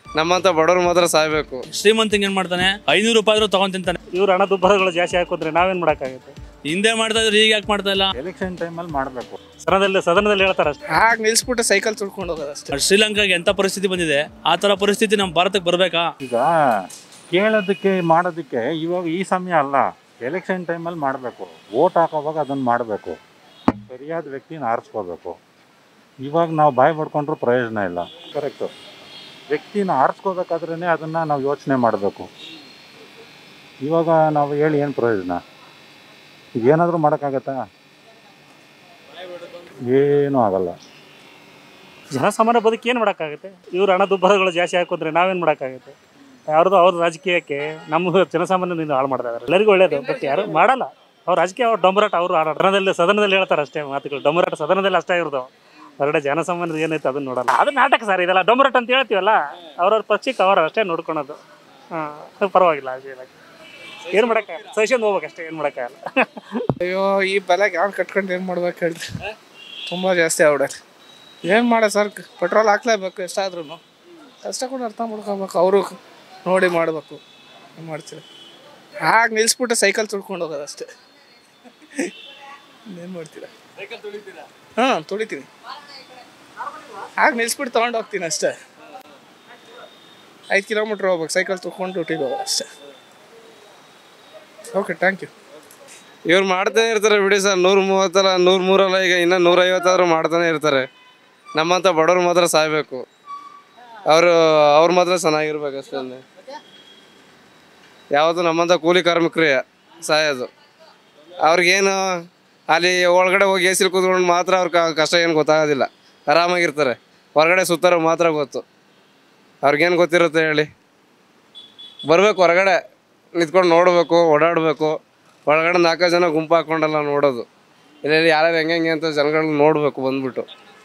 ನಮ್ಮಂತ ಬಡವ್ರು ಮಾತ್ರ ಸಾಯ್ಬೇಕು ಶ್ರೀಮಂತಿಗೆ ಏನು ಮಾಡ್ತಾನೆ ಐನೂರು ರೂಪಾಯಿ ಆದ್ರೂ ತಗೊಂಡ್ ತಿಂತಾನೆ ಇವ್ರು ಹಣದುಬ್ಬರಗಳು ಜಾಸ್ತಿ ಹಾಕಿದ್ರೆ ನಾವೇನ್ ಮಾಡೋಕ್ಕಾಗುತ್ತೆ ಹಿಂದೆ ಮಾಡ್ತಾ ಇದ್ರೆ ಈಗ ಯಾಕೆ ಮಾಡ್ತಾ ಇಲ್ಲ ಎಲೆಕ್ಷನ್ ಟೈಮಲ್ಲಿ ಮಾಡಬೇಕು ಸದನದಲ್ಲಿ ಸದನದಲ್ಲಿ ಹೇಳ್ತಾರೆ ಅಷ್ಟೇ ಆಗ ನಿಲ್ಸ್ಬಿಟ್ಟು ಸೈಕಲ್ ತುಳ್ಕೊಂಡು ಹೋಗೋದು ಅಷ್ಟೇ ಶ್ರೀಲಂಕಾಗೆ ಎಂಥ ಪರಿಸ್ಥಿತಿ ಬಂದಿದೆ ಆ ಥರ ಪರಿಸ್ಥಿತಿ ನಮ್ಮ ಭಾರತಕ್ಕೆ ಬರಬೇಕಾ ಈಗ ಕೇಳೋದಕ್ಕೆ ಮಾಡೋದಕ್ಕೆ ಇವಾಗ ಈ ಸಮಯ ಅಲ್ಲ ಎಲೆಕ್ಷನ್ ಟೈಮಲ್ಲಿ ಮಾಡಬೇಕು ವೋಟ್ ಹಾಕೋವಾಗ ಅದನ್ನು ಮಾಡಬೇಕು ಸರಿಯಾದ ವ್ಯಕ್ತಿನ ಆರಿಸ್ಕೋಬೇಕು ಇವಾಗ ನಾವು ಬಾಯಿ ಪಡ್ಕೊಂಡ್ರೂ ಪ್ರಯೋಜನ ಇಲ್ಲ ಕರೆಕ್ಟು ವ್ಯಕ್ತಿನ ಆರಿಸ್ಕೋಬೇಕಾದ್ರೇ ಅದನ್ನು ನಾವು ಯೋಚನೆ ಮಾಡಬೇಕು ಇವಾಗ ನಾವು ಹೇಳಿ ಏನು ಪ್ರಯೋಜನ ಈಗ ಏನಾದರೂ ಮಾಡೋಕ್ಕಾಗತ್ತಾ ಏನೂ ಆಗಲ್ಲ ಜನಸಾಮಾನ್ಯ ಬದುಕು ಏನು ಮಾಡೋಕ್ಕಾಗುತ್ತೆ ಇವ್ರು ಹಣದುಬ್ಬರಗಳು ಜಾಸ್ತಿ ಹಾಕಿದ್ರೆ ನಾವೇನ್ ಮಾಡೋಕ್ಕಾಗುತ್ತೆ ಯಾರ್ದು ಅವ್ರ ರಾಜಕೀಯಕ್ಕೆ ನಮ್ಮ ಜನಸಾಮಾನ್ಯದಿಂದ ಹಾಳು ಮಾಡ್ತಾ ಇದಾರೆ ಎಲ್ಲರಿಗೂ ಒಳ್ಳೇದು ಬಟ್ ಯಾರು ಮಾಡಲ್ಲ ಅವ್ರ ರಾಜಕೀಯ ಅವ್ರ ಡೊಂಬರಾಟ ಅವರು ಸದನದಲ್ಲಿ ಸದನದಲ್ಲಿ ಹೇಳ್ತಾರೆ ಅಷ್ಟೇ ಮಾತುಗಳು ಡೊಂಬರಾಟ ಸದನದಲ್ಲಿ ಅಷ್ಟೇ ಇರೋದು ಹೊರಗಡೆ ಜನಸಾಮಾನ್ಯರು ಏನೈತೆ ಅದನ್ನ ನೋಡಲ್ಲ ಅದು ನಾಟಕ ಸರ್ ಇದೆಲ್ಲ ಡೊಂಬರಾಟ ಅಂತ ಹೇಳ್ತೀವಲ್ಲ ಅವ್ರವ್ರ ಪಕ್ಷಕ್ಕೆ ಅವ್ರ ಅಷ್ಟೇ ನೋಡ್ಕೊಳೋದು ಹಾಂ ಪರವಾಗಿಲ್ಲ ಏನು ಮಾಡೋಕ್ಕಾಗಲ್ಲ ಸಹಿಸ್ಕೊಂಡು ಹೋಗ್ಬೇಕಷ್ಟೇ ಏನು ಮಾಡೋಕ್ಕಾಗಲ್ಲ ಅಯ್ಯೋ ಈ ಬೆಲೆಗೆ ಯಾರು ಕಟ್ಕೊಂಡು ಏನು ಮಾಡ್ಬೇಕು ಹೇಳ್ರಿ ತುಂಬ ಜಾಸ್ತಿ ಆಗ್ಬಿಡತ್ತೆ ಏನು ಮಾಡೋ ಸರ್ ಪೆಟ್ರೋಲ್ ಹಾಕ್ಲೇಬೇಕು ಎಷ್ಟಾದ್ರೂ ಕಷ್ಟ ಕೂಡ ಅರ್ಥ ಮಾಡ್ಕೋಬೇಕು ಅವರು ನೋಡಿ ಮಾಡಬೇಕು ಏನು ಮಾಡ್ತೀರಿ ಆಗ ನಿಲ್ಸ್ಬಿಟ್ಟು ಸೈಕಲ್ ತುಳ್ಕೊಂಡು ಹೋಗೋದು ಅಷ್ಟೇ ಏನು ಮಾಡ್ತೀರಾ ಹಾಂ ತುಳಿತೀನಿ ಆಗ ನಿಲ್ಸ್ಬಿಟ್ಟು ತೊಗೊಂಡು ಹೋಗ್ತೀನಿ ಅಷ್ಟೇ ಐದು ಕಿಲೋಮೀಟ್ರ್ ಹೋಗ್ಬೇಕು ಸೈಕಲ್ ತುಳ್ಕೊಂಡು ಡ್ಯೂಟಿಗೆ ಹೋಗೋದು ಅಷ್ಟೇ ಓಕೆ ಥ್ಯಾಂಕ್ ಯು ಇವ್ರು ಮಾಡ್ತಾನೆ ಇರ್ತಾರೆ ಬಿಡಿ ಸರ್ ನೂರ ಮೂವತ್ತಲ್ಲ ನೂರ ಮೂರಲ್ಲ ಈಗ ಇನ್ನೂ ನೂರೈವತ್ತಾದ್ರೂ ಮಾಡ್ತಾನೆ ಇರ್ತಾರೆ ನಮ್ಮಂತ ಬಡವ್ರು ಮಾತ್ರ ಸಾಯ್ಬೇಕು ಅವರು ಅವ್ರು ಮಾತ್ರ ಚೆನ್ನಾಗಿರ್ಬೇಕು ಅಷ್ಟೇ ಯಾವುದು ನಮ್ಮಂತ ಕೂಲಿ ಕಾರ್ಮಿಕರೇ ಸಾಯೋದು ಅವ್ರಿಗೇನು ಅಲ್ಲಿ ಒಳಗಡೆ ಹೋಗಿ ಎ ಸಿಲಿ ಕೂತ್ಕೊಂಡು ಮಾತ್ರ ಅವ್ರ ಕ- ಕಷ್ಟ ಏನು ಗೊತ್ತಾಗೋದಿಲ್ಲ ಆರಾಮಾಗಿರ್ತಾರೆ ಹೊರಗಡೆ ಸುತ್ತಾರೋ ಮಾತ್ರ ಗೊತ್ತು ಅವ್ರಿಗೇನು ಗೊತ್ತಿರುತ್ತೆ ಹೇಳಿ ಬರಬೇಕು ಹೊರಗಡೆ ನಿಂತ್ಕೊಂಡು ನೋಡಬೇಕು ಓಡಾಡಬೇಕು ಒಳಗಡೆ ನಾಲ್ಕು ಜನ ಗುಂಪು ಹಾಕ್ಕೊಂಡಲ್ಲ ನೋಡೋದು ಇಲ್ಲಿ ಯಾರ್ಯಾರು ಹೆಂಗೆ ಹೆಂಗೆ ಅಂತ ಜನಗಳನ್ನ ನೋಡಬೇಕು ಬಂದ್ಬಿಟ್ಟು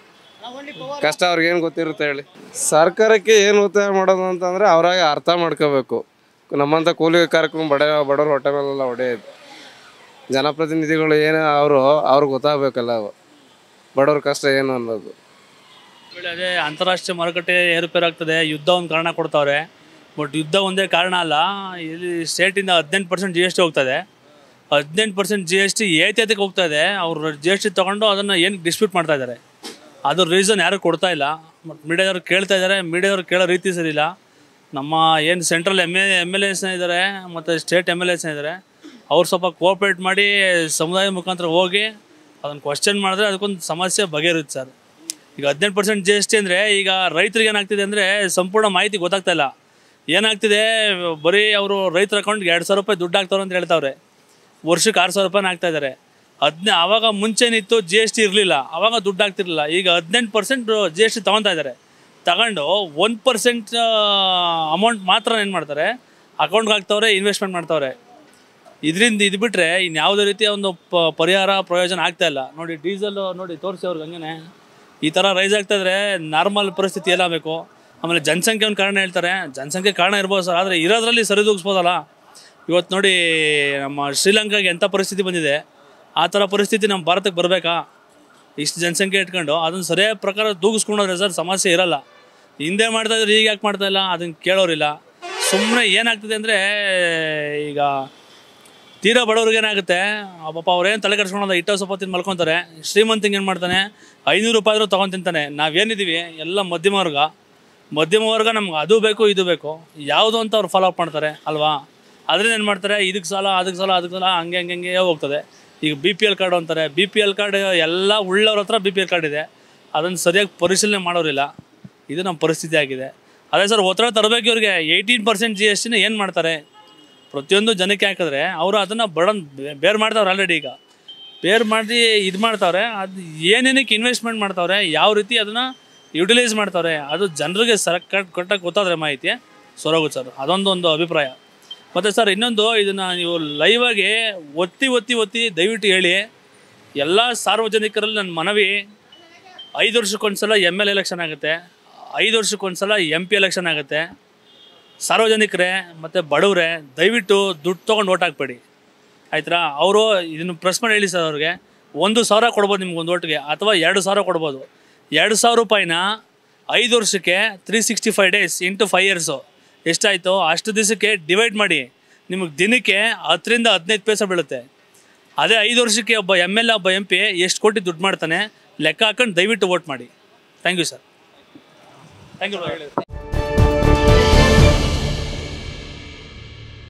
ಕಷ್ಟ ಅವ್ರಿಗೇನು ಗೊತ್ತಿರುತ್ತೆ ಹೇಳಿ ಸರ್ಕಾರಕ್ಕೆ ಏನು ಒತ್ತಾಯ ಮಾಡೋದು ಅಂತಂದರೆ ಅವರಾಗ ಅರ್ಥ ಮಾಡ್ಕೋಬೇಕು ನಮ್ಮಂಥ ಕೂಲಿ ಕಾರ್ಯಕ್ರಮ ಬಡ ಬಡವ್ರ ಹೊಟ್ಟೆ ಮೇಲೆಲ್ಲ ಹೊಡೆಯೋದು ಜನಪ್ರತಿನಿಧಿಗಳು ಏನು ಅವರು ಅವ್ರಿಗೆ ಗೊತ್ತಾಗಬೇಕಲ್ಲ ಅವು ಬಡವ್ರ ಕಷ್ಟ ಏನು ಅನ್ನೋದು ಒಳ್ಳೆ ಅದೇ ಅಂತಾರಾಷ್ಟ್ರೀಯ ಮಾರುಕಟ್ಟೆ ಏರುಪೇರು ಆಗ್ತದೆ ಯುದ್ಧ ಒಂದು ಕಾರಣ ಕೊಡ್ತಾವ್ರೆ ಬಟ್ ಯುದ್ಧ ಒಂದೇ ಕಾರಣ ಅಲ್ಲ ಇಲ್ಲಿ ಸ್ಟೇಟಿಂದ ಹದಿನೆಂಟು ಪರ್ಸೆಂಟ್ ಜಿ ಎಸ್ ಟಿ ಹೋಗ್ತದೆ ಹದಿನೆಂಟು ಪರ್ಸೆಂಟ್ ಜಿ ಎಸ್ ಟಿ ಏತೇತಕ್ಕೆ ಹೋಗ್ತಾ ಇದೆ ಅವ್ರು ಜಿ ಎಸ್ ಟಿ ತೊಗೊಂಡು ಅದನ್ನು ಏನು ಡಿಸ್ಪ್ಯೂಟ್ ಮಾಡ್ತಾ ಇದ್ದಾರೆ ಅದು ರೀಸನ್ ಯಾರು ಕೊಡ್ತಾ ಇಲ್ಲ ಮತ್ತು ಮೀಡಿಯಾದವ್ರು ಕೇಳ್ತಾ ಇದ್ದಾರೆ ಮೀಡಿಯಾದವ್ರು ಕೇಳೋ ರೀತಿ ಸರಿ ಇಲ್ಲ ನಮ್ಮ ಏನು central M A M L ಎಸ್ನ ಇದ್ದಾರೆ ಮತ್ತು ಸ್ಟೇಟ್ ಎಮ್ ಎಲ್ ಎಸ್ನ ಇದ್ದಾರೆ ಅವ್ರು ಸ್ವಲ್ಪ ಕೋಆಪ್ರೇಟ್ ಮಾಡಿ ಸಮುದಾಯ ಮುಖಾಂತರ ಹೋಗಿ ಅದನ್ನು ಕ್ವಶನ್ ಮಾಡಿದ್ರೆ ಅದಕ್ಕೊಂದು ಸಮಸ್ಯೆ ಬಗೆಹರುತ್ತೆ ಸರ್ ಈಗ ಹದಿನೆಂಟು ಪರ್ಸೆಂಟ್ ಜಿ ಎಸ್ ಟಿ ಅಂದರೆ ಈಗ ರೈತರಿಗೆ ಏನಾಗ್ತಿದೆ ಅಂದರೆ ಸಂಪೂರ್ಣ ಮಾಹಿತಿ ಗೊತ್ತಾಗ್ತಾ ಇಲ್ಲ ಏನಾಗ್ತಿದೆ ಬರೀ ಅವರು ರೈತರ ಅಕೌಂಟ್ಗೆ ಎರಡು ಸಾವಿರ ರೂಪಾಯಿ ದುಡ್ಡು ಹಾಕ್ತಾವ್ರೆ ಅಂತ ಹೇಳ್ತಾವ್ರೆ ವರ್ಷಕ್ಕೆ ಆರು ಸಾವಿರ ರೂಪಾಯಿನ ಹಾಕ್ತಾ ಇದ್ದಾರೆ ಹದಿನ ಆವಾಗ ಮುಂಚೆನಿತ್ತು ಜಿ ಎಸ್ ಟಿ ಇರಲಿಲ್ಲ ಆವಾಗ ದುಡ್ಡು ಹಾಕ್ತಿರ್ಲಿಲ್ಲ ಈಗ ಹದಿನೆಂಟು ಪರ್ಸೆಂಟ್ ಜಿ ಎಸ್ ಟಿ ತೊಗೊತಾ ಇದ್ದಾರೆ ತಗೊಂಡು ಒನ್ ಪರ್ಸೆಂಟ್ ಅಮೌಂಟ್ ಮಾತ್ರ ಏನು ಮಾಡ್ತಾರೆ ಅಕೌಂಟ್ಗೆ ಹಾಕ್ತವ್ರೆ ಇನ್ವೆಸ್ಟ್ಮೆಂಟ್ ಮಾಡ್ತವ್ರೆ ಇದರಿಂದ ಇದು ಬಿಟ್ಟರೆ ಇನ್ನು ಯಾವುದೇ ರೀತಿಯ ಒಂದು ಪ ಪರಿಹಾರ ಪ್ರಯೋಜನ ಆಗ್ತಾ ಇಲ್ಲ ನೋಡಿ ಡೀಸೆಲ್ ನೋಡಿ ತೋರಿಸಿ ಅವ್ರಿಗೆ ಹಂಗೆ ಈ ಥರ ರೈಸ್ ಆಗ್ತಾ ಇದ್ರೆ ನಾರ್ಮಲ್ ಪರಿಸ್ಥಿತಿ ಏನಾಗಬೇಕು ಆಮೇಲೆ ಜನಸಂಖ್ಯೆ ಒಂದು ಕಾರಣ ಹೇಳ್ತಾರೆ ಜನಸಂಖ್ಯೆ ಕಾರಣ ಇರ್ಬೋದು ಸರ್ ಆದರೆ ಇರೋದ್ರಲ್ಲಿ ಸರಿದೂಗಿಸ್ಬೋದಲ್ಲ ಇವತ್ತು ನೋಡಿ ನಮ್ಮ ಶ್ರೀಲಂಕಾಗೆ ಎಂಥ ಪರಿಸ್ಥಿತಿ ಬಂದಿದೆ ಆ ಥರ ಪರಿಸ್ಥಿತಿ ನಮ್ಮ ಭಾರತಕ್ಕೆ ಬರಬೇಕಾ ಇಷ್ಟು ಜನಸಂಖ್ಯೆ ಇಟ್ಕೊಂಡು ಅದನ್ನು ಸರಿಯಾದ ಪ್ರಕಾರ ತೂಗಿಸ್ಕೊಂಡೋದ್ರೆ ಸರ್ ಸಮಸ್ಯೆ ಇರಲ್ಲ ಹಿಂದೆ ಮಾಡ್ತಾ ಇದ್ರೆ ಈಗ ಯಾಕೆ ಮಾಡ್ತಾ ಇಲ್ಲ ಅದನ್ನು ಕೇಳೋರಿಲ್ಲ ಸುಮ್ಮನೆ ಏನಾಗ್ತದೆ ಅಂದರೆ ಈಗ ತೀರಾ ಬಡವ್ರಿಗೆ ಏನಾಗುತ್ತೆ ಆ ಪಾಪ ಅವ್ರೇನು ತಲೆ ಕೆಡ್ಸ್ಕೊಳೋದು ಇಟ್ಟ ಸ್ವಲ್ಪ ತಿಂದು ಮಲ್ಕೊತಾರೆ ಶ್ರೀಮಂತಿಗೆ ಏನು ಮಾಡ್ತಾನೆ ಐನೂರು ರೂಪಾಯಿ ಆದರೂ ತೊಗೊಂಡು ತಿಂತಾನೆ ನಾವೇನಿದ್ದೀವಿ ಎಲ್ಲ ಮಧ್ಯಮ ವರ್ಗ ಮಧ್ಯಮ ವರ್ಗ ನಮ್ಗೆ ಅದು ಬೇಕು ಇದು ಬೇಕು ಯಾವುದು ಅಂತ ಅವ್ರು ಫಾಲೋ ಅಪ್ ಮಾಡ್ತಾರೆ ಅಲ್ವಾ ಅದರಿಂದ ಏನು ಮಾಡ್ತಾರೆ ಇದಕ್ಕೆ ಸಾಲ ಅದಕ್ಕೆ ಸಾಲ ಅದಕ್ಕೆ ಸಾಲ ಹಂಗೆ ಹಂಗೆ ಹಂಗೆ ಹೋಗ್ತದೆ ಈಗ ಬಿ ಪಿ ಎಲ್ ಕಾರ್ಡು ಅಂತಾರೆ ಬಿ ಪಿ ಎಲ್ ಕಾರ್ಡ್ ಎಲ್ಲ ಉಳ್ಳವ್ರ ಹತ್ರ ಬಿ ಪಿ ಎಲ್ ಕಾರ್ಡ್ ಇದೆ ಅದನ್ನು ಸರಿಯಾಗಿ ಪರಿಶೀಲನೆ ಮಾಡೋರಿಲ್ಲ ಇದು ನಮ್ಮ ಪರಿಸ್ಥಿತಿ ಆಗಿದೆ ಅದೇ ಸರ್ ಒತ್ತಡ ತರಬೇಕು ಇವ್ರಿಗೆ ಏಯ್ಟೀನ್ ಪರ್ಸೆಂಟ್ ಜಿ ಎಸ್ ಟಿನ ಏನು ಮಾಡ್ತಾರೆ ಪ್ರತಿಯೊಂದು ಜನಕ್ಕೆ ಹಾಕಿದ್ರೆ ಅವರು ಅದನ್ನು ಬಡನ್ ಬೇರೆ ಮಾಡ್ತಾವ್ರೆ ಆಲ್ರೆಡಿ ಈಗ ಬೇರೆ ಮಾಡಿ ಇದು ಮಾಡ್ತಾವ್ರೆ ಅದು ಏನೇನಕ್ಕೆ ಇನ್ವೆಸ್ಟ್ಮೆಂಟ್ ಮಾಡ್ತಾವ್ರೆ ಯಾವ ರೀತಿ ಅದನ್ನು ಯುಟಿಲೈಸ್ ಮಾಡ್ತಾವ್ರೆ ಅದು ಜನರಿಗೆ ಸರ ಕಟ್ ಕೊಟ್ಟಕ್ಕೆ ಗೊತ್ತಾದ್ರೆ ಮಾಹಿತಿ ಸೊರಗುತ್ತೆ ಸರ್ ಅದೊಂದು ಒಂದು ಅಭಿಪ್ರಾಯ ಮತ್ತು ಸರ್ ಇನ್ನೊಂದು ಇದನ್ನು ನೀವು ಲೈವಾಗಿ ಒತ್ತಿ ಒತ್ತಿ ಒತ್ತಿ ದಯವಿಟ್ಟು ಹೇಳಿ ಎಲ್ಲ ಸಾರ್ವಜನಿಕರಲ್ಲಿ ನನ್ನ ಮನವಿ ಐದು ವರ್ಷಕ್ಕೊಂದ್ಸಲ ಎಮ್ ಎಲ್ ಎಲೆಕ್ಷನ್ ಆಗುತ್ತೆ ಐದು ವರ್ಷಕ್ಕೊಂದ್ಸಲ ಎಮ್ ಪಿ ಎಲೆಕ್ಷನ್ ಆಗುತ್ತೆ ಸಾರ್ವಜನಿಕರೇ ಮತ್ತು ಬಡವರೇ ದಯವಿಟ್ಟು ದುಡ್ಡು ತೊಗೊಂಡು ಓಟ್ ಹಾಕ್ಬೇಡಿ ಆಯ್ತಾ ಅವರು ಇದನ್ನು ಪ್ರೆಸ್ ಮಾಡಿ ಹೇಳಿ ಸರ್ ಅವ್ರಿಗೆ ಒಂದು ಸಾವಿರ ಕೊಡ್ಬೋದು ನಿಮ್ಗೆ ಒಂದು ಓಟ್ಗೆ ಅಥವಾ ಎರಡು ಸಾವಿರ ಕೊಡ್ಬೋದು ಎರಡು ಸಾವಿರ ರೂಪಾಯಿನ ಐದು ವರ್ಷಕ್ಕೆ three sixty five days into five years ಎಷ್ಟಾಯಿತು ಅಷ್ಟು ದಿವಸಕ್ಕೆ ಡಿವೈಡ್ ಮಾಡಿ ನಿಮಗೆ ದಿನಕ್ಕೆ ಹತ್ತರಿಂದ ಹದಿನೈದು ಪೈಸೆ ಬೀಳುತ್ತೆ ಅದೇ ಐದು ವರ್ಷಕ್ಕೆ ಒಬ್ಬ ಎಮ್ ಎಲ್ ಎ ಒಬ್ಬ ಎಂ ಪಿ ಎಷ್ಟು ಕೋಟಿ ದುಡ್ಡು ಮಾಡ್ತಾನೆ ಲೆಕ್ಕ ಹಾಕೊಂಡು ದಯವಿಟ್ಟು ವೋಟ್ ಮಾಡಿ thank you sir thank you